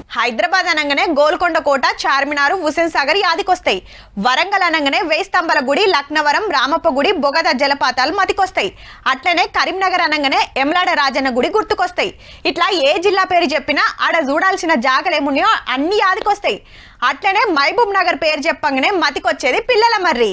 హైదరాబాద్ అనగానే గోల్కొండ కోట చార్మినార్ హుసేన్ సాగర్ యాదికొస్తాయి వరంగల్ అనగానే వేయి స్తంభాల గుడి లక్నవరం రామప్ప గుడి బొగద జలపాతాలు మతికొస్తాయి అట్లనే కరీంనగర్ అనగానే ఎమ్లాడ రాజన్న గుడి గుర్తుకొస్తాయి ఇట్లా ఏ జిల్లా పేరు చెప్పినా ఆడ చూడాల్సిన జాగలేమున్నాయో అన్ని యాదికొస్తాయి అట్లనే మహబూబ్ నగర్ పేరు చెప్పంగానే మతికొచ్చేది పిల్లల మర్రి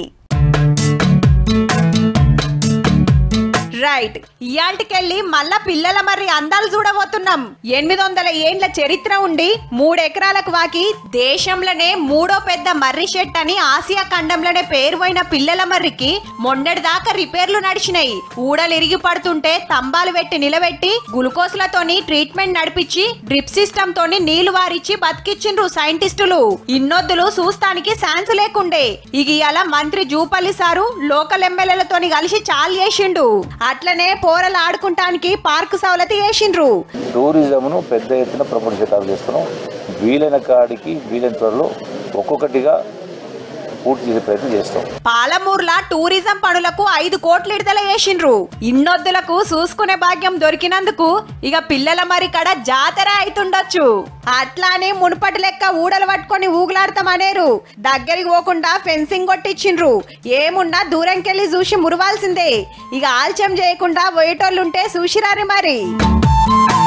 రైట్ ఇయాల్టికెళ్ళి మళ్ళా పిల్లల మరి అందాలు చూడబోతున్నాం ఎనిమిది వందల ఏండ్ల చరిత్ర ఉండి మూడెకరాలకు వాకి దేశంలోనే మూడో పెద్ద మర్రి షెట్ అని ఆసియా ఖండంలోనే పేరు పోయిన పిల్లల మర్రికి మొన్నటి దాకా రిపేర్లు నడిచినాయి ఊడలు ఇరిగి పడుతుంటే తంబాలు పెట్టి నిలబెట్టి గ్లూకోజ్లతోని ట్రీట్మెంట్ నడిపించి డ్రిప్ సిస్టమ్ తోని నీళ్లు వారిచ్చి బతికిచ్చిండ్రు సైంటిస్టులు ఇన్నొద్దులు చూస్తానికి ఛాన్స్ లేకుండే ఇక ఇవాళ మంత్రి జూపల్లి సారు లోకల్ ఎమ్మెల్యేలతోని కలిసి చాలు చేసిండు అట్లనే పోరలు ఆడుకుంటానికి పార్క్ సవలతి చేసిండ్రు టూరిజంను పెద్ద ఎత్తున ప్రపంచకాలు చేస్తున్నాం వీలైన కాడికి వీలైన త్వరలో ఒక్కొక్కటిగా పూర్తి చేసే ప్రయత్నం చేస్తాం పాలమూర్ల టూరిజం పనులకు ఐదు కోట్లు విడుదల చేసిండ్రు ఇన్నొద్దులకు చూసుకునే భాగ్యం దొరికినందుకు ఇక పిల్లల మరి కడ జాతర అయితుండొచ్చు అట్లానే మునుపటి లెక్క ఊడలు పట్టుకొని ఊగులాడతామనేరు దగ్గరికి పోకుండా ఫెన్సింగ్ కొట్టించిండ్రు ఏమున్నా దూరంకెళ్ళి చూసి మురవాల్సిందే ఇక ఆలస్యం చేయకుండా పోయేటోళ్ళుంటే చూసిరారు మరి